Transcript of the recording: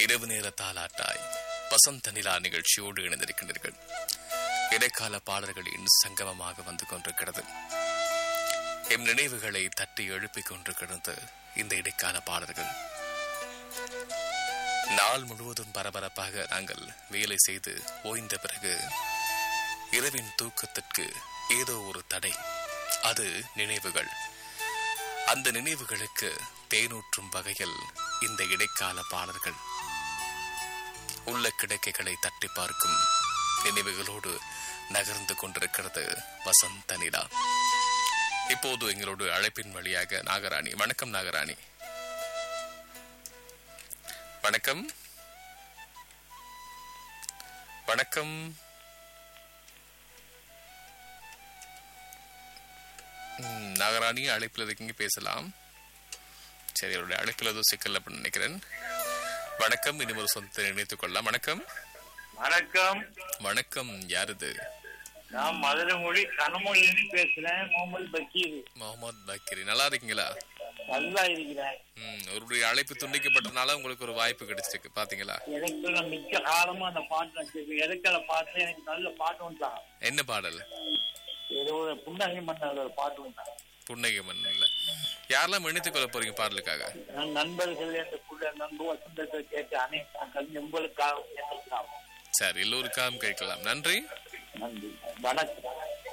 இரவு நேர தாலாட்டாய் வசந்த நிலா நிகழ்ச்சியோடு இணைந்திருக்கின்றீர்கள் இடைக்கால பாடல்களின் சங்கமமாக வந்து கொண்டிருக்கிறது எம் நினைவுகளை தட்டி எழுப்பிக் கொண்டிருக்கிறது இந்த இடைக்கால பாடல்கள் நாள் முழுவதும் பரபரப்பாக நாங்கள் வேலை செய்து ஓய்ந்த பிறகு இரவின் தூக்கத்திற்கு ஏதோ ஒரு தடை அது நினைவுகள் அந்த நினைவுகளுக்கு தேனூற்றும் வகையில் இந்த இடைக்கால பாடல்கள் உள்ள கிடக்கைகளை தட்டி பார்க்கும் நினைவுகளோடு நகர்ந்து கொண்டிருக்கிறது வசந்த நிலா இப்போது எங்களோடு அழைப்பின் வழியாக நாகராணி வணக்கம் நாகராணி வணக்கம் வணக்கம் ம், நாகராணி அழைப்பில் இருக்கீங்க பேசலாம் சரி அவருடைய அழைப்பில் ஏதோ சிக்கல் அப்படின்னு நினைக்கிறேன் வணக்கம் இனி ஒரு சொந்தத்தை இணைத்துக் கொள்ளலாம் வணக்கம் வணக்கம் வணக்கம் யாருது நான் மதுரை மொழி கனமொழின்னு பேசுறேன் முகமது பக்கீர் முகமது பக்கீரி நல்லா இருக்கீங்களா நல்லா இருக்கிறேன் ம் அவருடைய அழைப்பு துண்டிக்கப்பட்டனால உங்களுக்கு ஒரு வாய்ப்பு கிடைச்சிருக்கு பாத்தீங்களா எனக்கு நான் மிக்க காலமா அந்த பாட்டு நான் கேட்பேன் இடைக்கால பாட்டு எனக்கு நல்ல பாட்டு வந்தான் என்ன பாடல் ஏதோ ஒரு புன்னகை மன்னர் ஒரு பாட்டு வந்தான் புன்னகை மண்ணில் யாரெல்லாம் இணைத்துக் கொள்ள போறீங்க பாடலுக்காக நான் நண்பர்கள் என்ற கூட நண்பு வசந்தத்தை கேட்டு அனைத்து உங்களுக்காக எனக்காகவும் சரி எல்லோருக்காகவும் கேட்கலாம் நன்றி நன்றி வணக்கம்